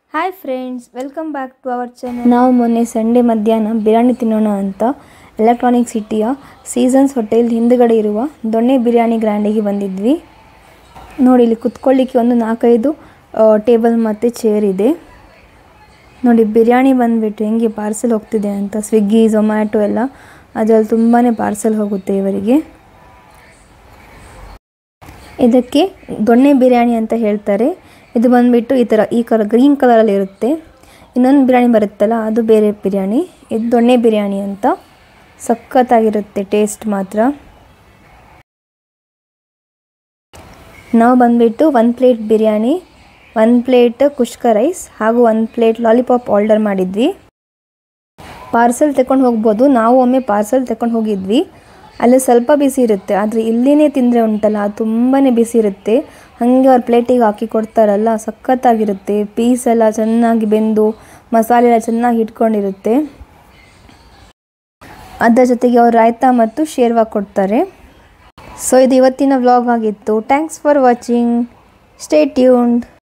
hi friends welcome back to our channel ನಾವು ಮೊನ್ನೆ Sunday ಮಧ್ಯಾಹ್ನ ಬಿರಿಯಾನಿ ತಿನ್ನೋಣ ಅಂತ ಎಲೆಕ್ಟ್ರಾನಿಕ್ ಸಿಟಿಯ ಸೀಸನ್ಸ್ ಹೋಟೆಲ್ ಹಿಂದುಗಡೆ ಇರುವ ದೊಣ್ಣೆ ಬಿರಿಯಾನಿ ಗ್ರ್ಯಾಂಡಿಗೆ ಬಂದಿದ್ವಿ ನೋಡಿ ಇಲ್ಲಿ ಕುತ್ಕೊಳ್ಳಿಕ್ಕೆ ಒಂದು ನಾಲ್ಕೈದು ಟೇಬಲ್ ಮತ್ತು ಚೇರ್ ಇದೆ ನೋಡಿ ಬಿರಿಯಾನಿ ಬಂದುಬಿಟ್ಟು ಹೆಂಗೆ ಪಾರ್ಸೆಲ್ ಹೋಗ್ತಿದೆ ಅಂತ ಸ್ವಿಗ್ಗಿ ಝೊಮ್ಯಾಟೊ ಎಲ್ಲ ಅದರಲ್ಲಿ ತುಂಬಾ ಪಾರ್ಸೆಲ್ ಹೋಗುತ್ತೆ ಇವರಿಗೆ ಇದಕ್ಕೆ ದೊಣ್ಣೆ ಬಿರಿಯಾನಿ ಅಂತ ಹೇಳ್ತಾರೆ ಇದು ಬಂದುಬಿಟ್ಟು ಈ ಥರ ಈ ಕಲರ್ ಗ್ರೀನ್ ಕಲರಲ್ಲಿ ಇರುತ್ತೆ ಇನ್ನೊಂದು ಬಿರಿಯಾನಿ ಬರುತ್ತಲ್ಲ ಅದು ಬೇರೆ ಬಿರಿಯಾನಿ ಇದು ದೊಣ್ಣೆ ಬಿರಿಯಾನಿ ಅಂತ ಸಖತ್ತಾಗಿರುತ್ತೆ ಟೇಸ್ಟ್ ಮಾತ್ರ ನಾವು ಬಂದುಬಿಟ್ಟು ಒಂದು ಪ್ಲೇಟ್ ಬಿರಿಯಾನಿ ಒಂದು ಪ್ಲೇಟ್ ಕುಷ್ಕ ರೈಸ್ ಹಾಗೂ ಒಂದು ಪ್ಲೇಟ್ ಲಾಲಿಪಾಪ್ ಆರ್ಡರ್ ಮಾಡಿದ್ವಿ ಪಾರ್ಸೆಲ್ ತಗೊಂಡು ಹೋಗ್ಬೋದು ನಾವು ಒಮ್ಮೆ ಪಾರ್ಸೆಲ್ ತಗೊಂಡು ಹೋಗಿದ್ವಿ ಅಲ್ಲಿ ಸ್ವಲ್ಪ ಬಿಸಿ ಇರುತ್ತೆ ಆದರೆ ಇಲ್ಲಿನೇ ತಿಂದರೆ ಉಂಟಲ್ಲ ಅದು ತುಂಬಾ ಬಿಸಿ ಇರುತ್ತೆ ಹಾಗೆ ಅವ್ರ ಪ್ಲೇಟಿಗೆ ಹಾಕಿ ಕೊಡ್ತಾರಲ್ಲ ಸಖತ್ತಾಗಿರುತ್ತೆ ಪೀಸ್ ಎಲ್ಲ ಚೆನ್ನಾಗಿ ಬೆಂದು ಮಸಾಲೆ ಎಲ್ಲ ಚೆನ್ನಾಗಿ ಇಟ್ಕೊಂಡಿರುತ್ತೆ ಅದರ ಜೊತೆಗೆ ಅವ್ರು ರಾಯ್ತಾ ಮತ್ತು ಶೇರ್ವಾ ಕೊಡ್ತಾರೆ ಸೊ ಇದು ಇವತ್ತಿನ ವ್ಲಾಗ್ ಆಗಿತ್ತು thanks for watching stay tuned